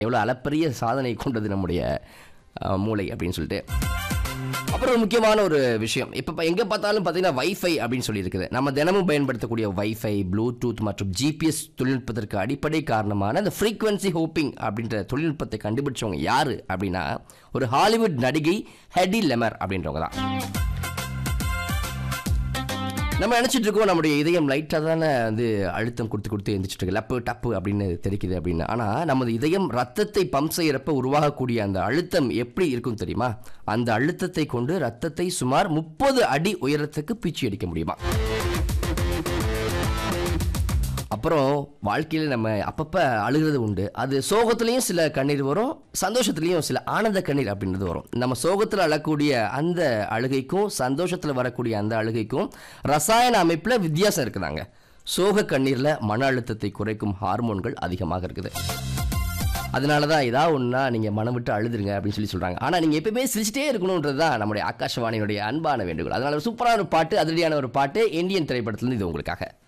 எவ்வளோ அளப்பரிய சாதனை கொண்டது நம்முடைய அஹ், மூளை அப்படின்னு சொல்லிட்டு அப்புறம் ஒரு முக்கியமான ஒரு விஷயம் இப்போ எங்கே பார்த்தாலும் பார்த்தீங்கன்னா வைஃபை அப்படின்னு சொல்லியிருக்குது நம்ம தினமும் பயன்படுத்தக்கூடிய வைஃபை ப்ளூடூத் மற்றும் ஜிபிஎஸ் தொழில்நுட்பத்திற்கு அடிப்படை காரணமான இந்த ஃப்ரீக்வன்சி ஹோப்பிங் அப்படின்ற தொழில்நுட்பத்தை கண்டுபிடிச்சவங்க யாரு அப்படின்னா ஒரு ஹாலிவுட் நடிகை ஹெடி லெமர் அப்படின்றவங்க தான் நம்ம நினைச்சிட்டு இருக்கோம் நம்முடைய இதயம் லைட்டாக தானே வந்து அழுத்தம் கொடுத்து கொடுத்து எந்திரிச்சிட்டு இருக்கு லப்பு டப்பு அப்படின்னு தெரிக்குது அப்படின்னு ஆனால் நமது இதயம் ரத்தத்தை பம்ப் செய்யறப்ப உருவாகக்கூடிய அந்த அழுத்தம் எப்படி இருக்கும் தெரியுமா அந்த அழுத்தத்தை கொண்டு ரத்தத்தை சுமார் முப்பது அடி உயரத்துக்கு பீச்சி அடிக்க முடியுமா அப்புறம் வாழ்க்கையில் நம்ம அப்பப்போ அழுகிறது உண்டு அது சோகத்துலேயும் சில கண்ணீர் வரும் சந்தோஷத்துலேயும் சில ஆனந்த கண்ணீர் அப்படின்றது வரும் நம்ம சோகத்தில் அழக்கூடிய அந்த அழுகைக்கும் சந்தோஷத்தில் வரக்கூடிய அந்த அழுகைக்கும் ரசாயன அமைப்பில் வித்தியாசம் இருக்குதாங்க சோக கண்ணீரில் மன அழுத்தத்தை குறைக்கும் ஹார்மோன்கள் அதிகமாக இருக்குது அதனால தான் ஏதாவது ஒன்றா நீங்கள் மனம் விட்டு அழுதுருங்க அப்படின்னு சொல்லி சொல்கிறாங்க ஆனால் நீங்கள் எப்பயுமே சிரிச்சிட்டே இருக்கணுன்றது தான் நம்முடைய ஆகாஷவாணியினுடைய அன்பான வேண்டுகோள் அதனால ஒரு சூப்பரான ஒரு பாட்டு அதிரடியான ஒரு பாட்டு இந்தியன் திரைப்படத்துலேருந்து இது உங்களுக்காக